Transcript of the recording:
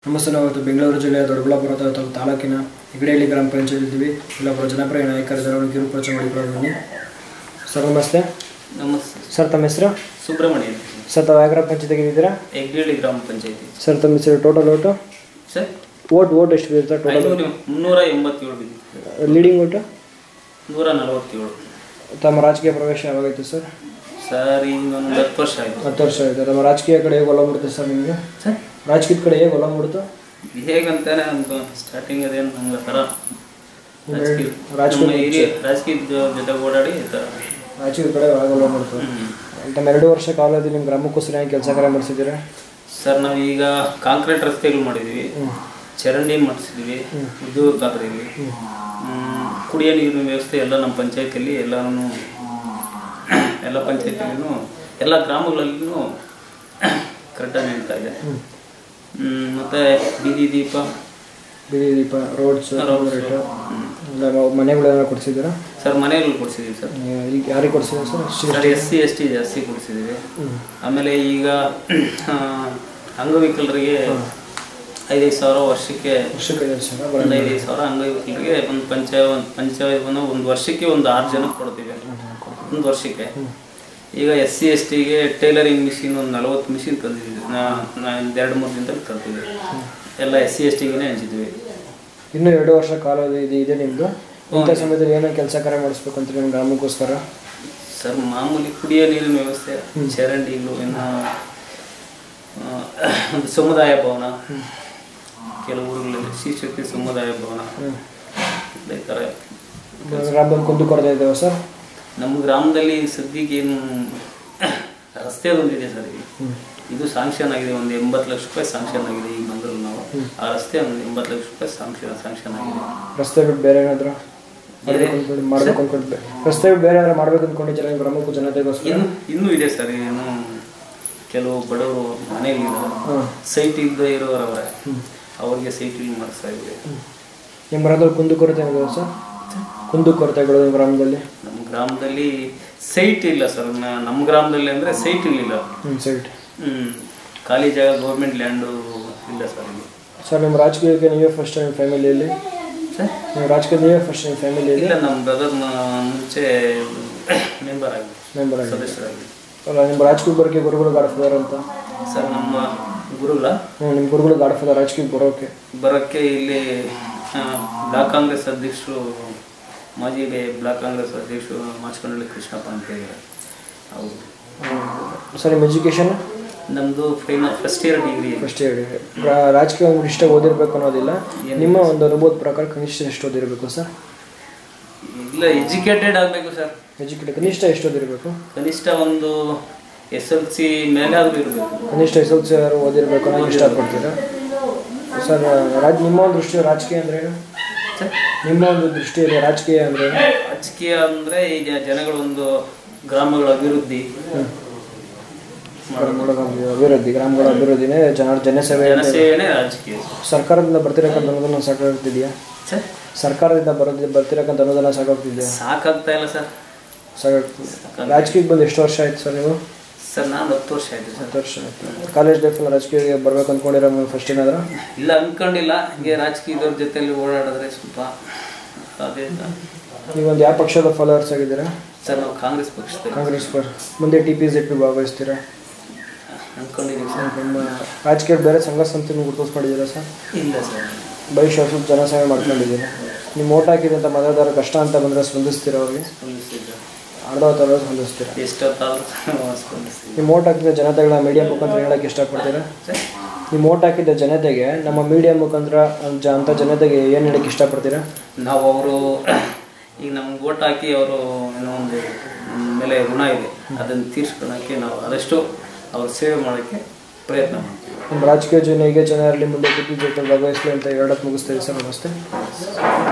ನಮಸ್ತೆ ನಾವು ಇವತ್ತು ಬೆಂಗಳೂರು ಜಿಲ್ಲೆಯ ದೊಡ್ಡಬಳ್ಳಾಪುರ ತಾ- ತಾಲೂಕಿನ ಹೆಗಡೆಹಳ್ಳಿ ಗ್ರಾಮ ಪಂಚಾಯತ್ ಇದ್ದೀವಿ ಇಲ್ಲೊಬ್ಬರು ಜನಪ್ರಿಯ ನಾಯಕರ ಜನರು ಕಿರು ಪರಿಚಯ ಮಾಡಿಕೊಳ್ಳೋದು ಸರ್ ನಮಸ್ತೆ ನಮಸ್ತೆ ಸರ್ ತಮ್ಮ ಹೆಸರು ಸುಬ್ರಹ್ಮಣ್ಯ ಸರ್ ತಾವು ಯಾವ ಗ್ರಾಮ ಪಂಚಾಯತಿಗೆ ಇದ್ದೀರಾ ಹೆಗ್ಗೇಳಿ ಗ್ರಾಮ ಪಂಚಾಯತಿ ಸರ್ ತಮ್ಮ ಹೆಸರು total vote sir vote vote ಎಷ್ಟು ಬೀರುತ್ತೆ ಟೋಟಲ್ ಐನೂರು ಮುನ್ನೂರ ಎಂಬತ್ತೇಳು ಬಿದ್ದಿದೆ ಲೀಡಿಂಗ್ ಓಟು ನೂರ ನಲವತ್ತೇಳು ತಮ್ಮ ರಾಜಕೀಯ ಪ್ರವೇಶ ಯಾವಾಗಾಯಿತು ಸರ್ ಸರ್ ಈಗ ಒಂದು ಹತ್ತು ವರ್ಷ ಆಯಿತು ಹತ್ತು ವರ್ಷ ಆಯಿತು ತಮ್ಮ ರಾಜಕೀಯ ಕಡೆ ಹೇಗೆ ಒಲ ಮುಡುತ್ತೆ ಸರ್ ನಿಮಗೆ ಸರ್ ರಾಜಕೀಯದ ಕಡೆ ಹೇಗೆ ಒಲ ಮುಡ್ತು ಹೇಗಂತಾನೆ ಒಂದು ಸ್ಟಾರ್ಟಿಂಗ್ ಅದೇನು ನಮ್ಗೆ ಥರ ರಾಜಕೀಯ ರಾಜಕೀಯ ನಮ್ಮ ಹಿರಿಯ ರಾಜಕೀಯದ ಜೊತೆ ಓಡಾಡಿ ಈ ಥರ ರಾಜಕೀಯದ ಕಡೆ ಒಳಗೆ ಒಲ ಮುಡ್ತು ತಮ್ಮ ಎರಡು ವರ್ಷ ಕಾಲದಲ್ಲಿ ನಿಮ್ಮ ಗ್ರಾಮಕ್ಕೋಸ್ಕರ ಏನು ಕೆಲಸ ಕಾರ್ಯ ಮಾಡಿಸಿದ್ದೀರಾ ಸರ್ ನಾವು ಈಗ ಕಾಂಕ್ರೀಟ್ ರಸ್ತೆಗಳು ಮಾಡಿದ್ದೀವಿ ಚರಂಡಿ ಮಾಡಿಸಿದ್ವಿ ವಿದ್ಯುತ್ ಖಾತ್ರಿಲಿ ಕುಡಿಯೋ ನೀರಿನ ವ್ಯವಸ್ಥೆ ಎಲ್ಲ ನಮ್ಮ ಪಂಚಾಯತಿಯಲ್ಲಿ ಎಲ್ಲನೂ ಎಲ್ಲ ಪಂಚಾಯತಿಯಲ್ಲೂ ಎಲ್ಲ ಗ್ರಾಮಗಳಲ್ಲೂ ಕರೆಕ್ಟಾಗಿ ನಡೀತಾ ಇದೆ ಹ್ಮ್, ಮತ್ತೆ ಬೀದಿ ದೀಪ ಬೀದಿ ದೀಪ ರೋಡ್ಸ್ Roads. ಎಲ್ಲ ಮನೆಗಳೆಲ್ಲ ಕೊಡಿಸಿದ್ದೀರಾ ಸರ್ ಮನೆಯಲ್ಲಿ ಕೊಡಿಸಿದ್ದೀವಿ ಸರ್ ಈಗ ಯಾರಿಗೆ ಕೊಡಿಸಿದ್ದೀರಾ ಸರ್ ಅಷ್ಟು sir S C S T ಜಾಸ್ತಿ ಕೊಡಿಸಿದ್ದೀವಿ ಆಮೇಲೆ ಈಗ ಆ, ಅಂಗವಿಕಲರಿಗೆ ಐದೈದು ಸಾವಿರ ವರ್ಷಕ್ಕೆ ವರ್ಷಕ್ಕೆ ಐದು ಸರ್ ಒಂದು ಐದೈದು ಸಾವಿರ ಅಂಗವಿಕಲರಿಗೆ ಒಂದು ಪಂಚಾಯ ಒಂದು ಪಂಚಾಯತ್ ಒಂದು ಒಂದು ವರ್ಷಕ್ಕೆ ಒಂದು ಆರು ಜನಕ್ಕೆ ಕೊಡ್ತೀವಿ ಒಂದು ವರ್ಷಕ್ಕೆ ಈಗ ಎಸ್ ಸಿ ಎಸ್ ಟಿಗೆ ಟೈಲರಿಂಗ್ ಮಿಷಿನ್ ಒಂದು ನಲವತ್ತು ಮಿಷಿನ್ ತಂದಿದ್ದೀವಿ ನಾ ಒಂದು ಎರಡು ಮೂರು ದಿನದಲ್ಲಿ ತಂದಿದ್ದೀವಿ ಎಲ್ಲ ಎಸ್ ಸಿ ಎಸ್ ಟಿಗೆ ಹಂಚಿದ್ವಿ ಇನ್ನೂ ಎರಡು ವರ್ಷ ಕಾಲ ಇದೆ ಇದೆ ನಿಮ್ಮದು ಇಂಥ ಸಮಯದಲ್ಲಿ ಏನೋ ಕೆಲಸ ಕಾರ್ಯ ಮಾಡಿಸ್ಬೇಕು ಅಂತ ನಿಮ್ಮ ಗ್ರಾಮಕ್ಕೋಸ್ಕರ ಸರ್ ಮಾಮೂಲಿ ಕುಡಿಯೋ ನೀರಿನ ವ್ಯವಸ್ಥೆ ಚರಂಡಿಗಳು ಇನ್ನು ಆ, ಒಂದು ಸಮುದಾಯ ಭವನ ಕೆಲವು ಊರುಗಳಲ್ಲಿ ಶ್ರೀಶಕ್ತಿ ಸಮುದಾಯ ಭವನ ಈ ಥರ ಗ್ರಾಮದಲ್ಲಿ ಕುಂದು ಕೊರತೆ ಇದ್ದಾವೆ ಸರ್ ನಮ್ಮ ಗ್ರಾಮದಲ್ಲಿ ಸದ್ಯಕ್ಕೆ ಏನು ರಸ್ತೆ ಒಂದಿದೆ ಸರ್ ಈಗ ಇದು ಸಾಂಕ್ಷನ್ ಆಗಿದೆ ಒಂದು ಎಂಬತ್ತು ಲಕ್ಷ ರೂಪಾಯಿ ಸಾಂಕ್ಷನ್ ಆಗಿದೆ ಈಗ ಬಂದ್ರು ನಾವು ಆ ರಸ್ತೆ ಒಂದು ಎಂಬತ್ತು ಲಕ್ಷ ರೂಪಾಯಿ ಸಾಂಕ್ಷನ್ ಸಾಂಕ್ಷನ್ ಆಗಿದೆ ರಸ್ತೆ ಬಿಟ್ಟು ಬೇರೆ ಏನಾದರೂ ಮಾಡ್ಬೇಕು ಅನ್ಕೊಂಡು ಮಾಡ್ಬೇಕು ಅನ್ಕೊಂಡು ರಸ್ತೆ ಬಿಟ್ಟು ಬೇರೆ ಏನಾದ್ರು ಮಾಡ್ಬೇಕು ಅನ್ಕೊಂಡಿದ್ದೀರಾ ನಿಮ್ಮ ಗ್ರಾಮಕ್ಕೂ ಜನತೆಗೋಸ್ಕರ ಇನ್ನು ಇನ್ನೂ ಇದೆ ಸರ್ ಏನು ಕೆಲವು ಬಡವರು ಮನೆಯಲ್ಲಿದ್ದಾರೆ ಹಾಂ ಸೈಟ್ ಇಲ್ಲದೆ ಇರೋರವರೇ ಅವ್ರಿಗೆ ಸೈಟ್ ಇಲ್ಲಿ ಮಾಡಿಸ್ತಾ ಇದ್ದೀವಿ ನಿಮ್ಮ ಗ್ರಾಮದಲ್ಲಿ ಕುಂದು ಕೊರತೆ ಏನಿದೆ ಸರ್ ಕುಂದು ಕೊರತೆಗಳು ನಿಮ್ಮ ಗ್ರಾಮದಲ್ಲಿ ನಮ್ಮ ಗ್ರಾಮದಲ್ಲಿ ಸೈಟ್ ಇಲ್ಲ ಸರ್ ನಮ್ಮ ಗ್ರಾಮದಲ್ಲಿ ಅಂದರೆ ಸೈಟ್ ಇರಲಿಲ್ಲ ಹ್ಞೂ ಸೈಟ್ ಹ್ಮ್. ಖಾಲಿ ಜಾಗ ಗೌರ್ಮೆಂಟ್ ಲ್ಯಾಂಡು ಇಲ್ಲ ಸರ್ ಇಲ್ಲಿ ಸರ್ ನಿಮ್ಮ ರಾಜಕೀಯಕ್ಕೆ ನೀವೇ ಫಸ್ಟ್ ನಿಮ್ಮ ಫ್ಯಾಮಿಲಿಯಲ್ಲಿ ಸರ್ ನೀವು ರಾಜಕೀಯ ನೀವೇ ಫಸ್ಟ್ ನಿಮ್ಮ ಫ್ಯಾಮಿಲಿಯಲ್ಲಿ ಇಲ್ಲ ನಮ್ಮ ಬ್ರದರ್ ಮುಂಚೆ ಮೆಂಬರ್ ಆಗಿ ಮೆಂಬರ್ ಆಗಿ ಸದಸ್ಯರಾಗಿ ಅಲ್ಲ ನಿಮ್ಮ ರಾಜಕೀಯ ಬರೋಕ್ಕೆ ಗುರುಗಳು ಗಾಡ್ಫಾದರ್ ಅಂತ ಸರ್ ನಮ್ಮ ಗುರುಗಳ ಹ್ಞೂ ನಿಮ್ಮ ಗುರುಗಳು ಗಾಡ್ಫಾದರ್ ರಾಜಕೀಯಕ್ಕೆ ಬರೋಕ್ಕೆ ಬರೋಕ್ಕೆ ಇಲ್ಲಿ ಆ, ಬ್ಲಾಕ್ ಕಾಂಗ್ರೆಸ್ ಅಧ್ಯಕ್ಷರು ಮಾಜಿ ಬೆ- ಬ್ಲಾಕ್ ಕಾಂಗ್ರೆಸ್ ಅಧ್ಯಕ್ಷರು ಮಾಚ್ಕೊಂಡಳ್ಳಿ ಕೃಷ್ಣಪ್ಪ ಅಂತ ಇದ್ದಾರೆ ಅವರು ಸರ್ ನಿಮ್ಮ ಎಜುಕೇಷನ್ ನಮ್ಮದು final first year degree first ಹೇಳಿ ರಾಜಕೀಯ ಒಂದು ಇಷ್ಟ ಓದಿರ್ಬೇಕು ಅನ್ನೋದಿಲ್ಲ ನಿಮ್ಮ ಒಂದು ಅನುಭವದ ಪ್ರಕಾರ ಕನಿಷ್ಠ ಎಷ್ಟು ಓದಿರಬೇಕು ಸರ್ ಇಲ್ಲ ಎಜುಕೇಟೆಡ್ ಆಗಬೇಕು ಸರ್ ಎಜುಕೇಟ್ ಕನಿಷ್ಠ ಎಷ್ಟು ಓದಿರಬೇಕು ಕನಿಷ್ಠ ಒಂದು ಎಸ್ ಎಲ್ ಸಿ ಮೇಲೆ ಆದರೂ ಇರಬೇಕು ಕನಿಷ್ಠ ಎಸ್ ಎಲ್ ಸಿ ಯಾರು ಓದಿರ್ಬೇಕು ಅನ್ನೋ ಇಷ್ಟಪಡ್ತೀರಾ ಸರ್ ರಾಜ್ ನಿಮ್ಮ ಒಂದು ದೃಷ್ಟಿ ರಾಜಕೀಯ ಅಂದ್ರೆ ಏನು ಸರ್ ನಿಮ್ಮ ಒಂದು ದೃಷ್ಟಿಯಲ್ಲಿ ರಾಜಕೀಯ ಅಂದ್ರೆ ಏನು? ರಾಜಕೀಯ ಅಂದರೆ ಈಗ ಜನಗಳ ಒಂದು ಗ್ರಾಮಗಳ ಅಭಿವೃದ್ಧಿ ಗ್ರಾಮಗಳ ಅಭಿವೃದ್ಧಿ ಗ್ರಾಮಗಳ ಅಭಿವೃದ್ಧಿನೇ ಜನರ ಜನಸೇವೆ ಜನಸೇವೆನೇ ರಾಜಕೀಯ ಸರ್ಕಾರದಿಂದ ಬರ್ತಿರಕ್ಕಂಥ ಅನುದಾನ ಸಾಕಾಗ್ತಿದೆಯಾ ಸರ್ ಸರ್ಕಾರದಿಂದ ಬರೋದು ಬರ್ತಿರಕ್ಕಂಥ ಅನುದಾನ ಸಾಕಾಗ್ತಿದೆಯಾ ಸಾಕಾಗ್ತಾ ಇಲ್ಲ ಸರ್ ಸಾಕಾಗ್ತಿದೆ ರಾಜಕೀಯಕ್ಕೆ ಬಂದು ಎಷ್ಟು ವರ್ಷ ಆಯ್ತು ಸರ್ ನೀವು ಸರ್ ನಾನು ಹತ್ತು ವರ್ಷ ಆಯಿತು ಸರ್ ಹತ್ತು ವರ್ಷ ಆಯ್ತು ಕಾಲೇಜ್ ಲೈಫಲ್ಲಿ ರಾಜಕೀಯಕ್ಕೆ ಬರ್ಬೇಕು ಅಂದ್ಕೊಂಡಿರೋ ಫಸ್ಟ್ ಏನಾದ್ರು ಇಲ್ಲ ಅನ್ಕೊಂಡಿಲ್ಲ ಹೀಗೆ ರಾಜಕೀಯದವ್ರ ಜೊತೆಲಿ ಓಡಾಡಿದ್ರೆ ಸ್ವಲ್ಪ ಅದೇ ನೀವೊಂದು ಯಾವ ಪಕ್ಷದ ಫಾಲೋವರ್ಸ್ ಆಗಿದ್ದೀರಾ ಸರ್ ನಾವು ಕಾಂಗ್ರೆಸ್ ಪಕ್ಷದಲ್ಲಿ ಕಾಂಗ್ರೆಸ್ ಪರ ಮುಂದೆ ಟಿ ಪಿ ಜೆಡ್ ಪಿ ಭಾಗವಹಿಸ್ತೀರಾ ಅನ್ಕೊಂಡಿದ್ದೀವಿ ಸರ್ ನಿಮ್ಮ ರಾಜಕೀಯ ಬೇರೆ ಸಂಘ ಸಂಸ್ಥೆನೂ ಗುರುತಿಸ್ಕೊಂಡಿದ್ದೀರಾ ಸರ್ ಇಲ್ಲ ಸರ್ ಭವಿಷ್ಯ ಸ್ವಲ್ಪ ಜನಸೇವೆ ಮಾಡ್ಕೊಂಡಿದ್ದೀರಾ ನಿಮ್ಮ ಓಟ್ ಹಾಕಿದಂಥ ಮತದಾರ ಕಷ್ಟ ಅಂತ ಬಂದರೆ ಸ್ಪಂದಿಸ್ತೀರಾ ಅವ್ರಿಗೆ ಸ್ಪಂದಿಸಿದ್ದು ಅರ್ಧ ಥರ ಸ್ಪಂದಿಸ್ತೀರಾ ಎಷ್ಟೊತ್ತಾದ್ರೂ ಸ್ಪಂದಿಸ್ತೀವಿ ನಿಮ್ಮ ಓಟ್ ಹಾಕಿದ ಜನತೆಗಳ ಮೀಡಿಯಾ ಮುಖಾಂತರ ಹೇಳಕ್ಕೆ ಇಷ್ಟಪಡ್ತೀರಾ ಸರ್ ನಿಮ್ಮ ಓಟ್ ಹಾಕಿದ ಜನತೆಗೆ ನಮ್ಮ ಮೀಡಿಯಾ ಮುಖಾಂತರ ಜ ಅಂಥ ಜನತೆಗೆ ಏನು ಹೇಳಕ್ಕೆ ಇಷ್ಟಪಡ್ತೀರಾ ನಾವು ಅವರು ಈಗ ನಮ್ಗೆ ಓಟ್ ಹಾಕಿ ಅವರು ಏನೋ ಒಂದು ನಮ್ಮ ಮೇಲೆ ಋಣ ಇದೆ ಅದನ್ನು ತೀರ್ಸ್ಕೊಳಕ್ಕೆ ನಾವು ಆದಷ್ಟು ಅವ್ರ ಸೇವೆ ಮಾಡೋಕ್ಕೆ ಪ್ರಯತ್ನ ಮಾಡ್ತೀವಿ ನಿಮ್ಮ ರಾಜಕೀಯ ಜೀವನ ಹೀಗೆ ಚೆನ್ನಾಗಿರಲಿ ಮುಂದೆ ಟಿ ಪಿ ಜೆಡ್ ಭಾಗವಹಿಸಲಿ ಅಂತ ಹೇಳಕ್ಕೆ ಮುಗಿಸ್ತೀವಿ ಸರ್ ನಮಸ್ತೆ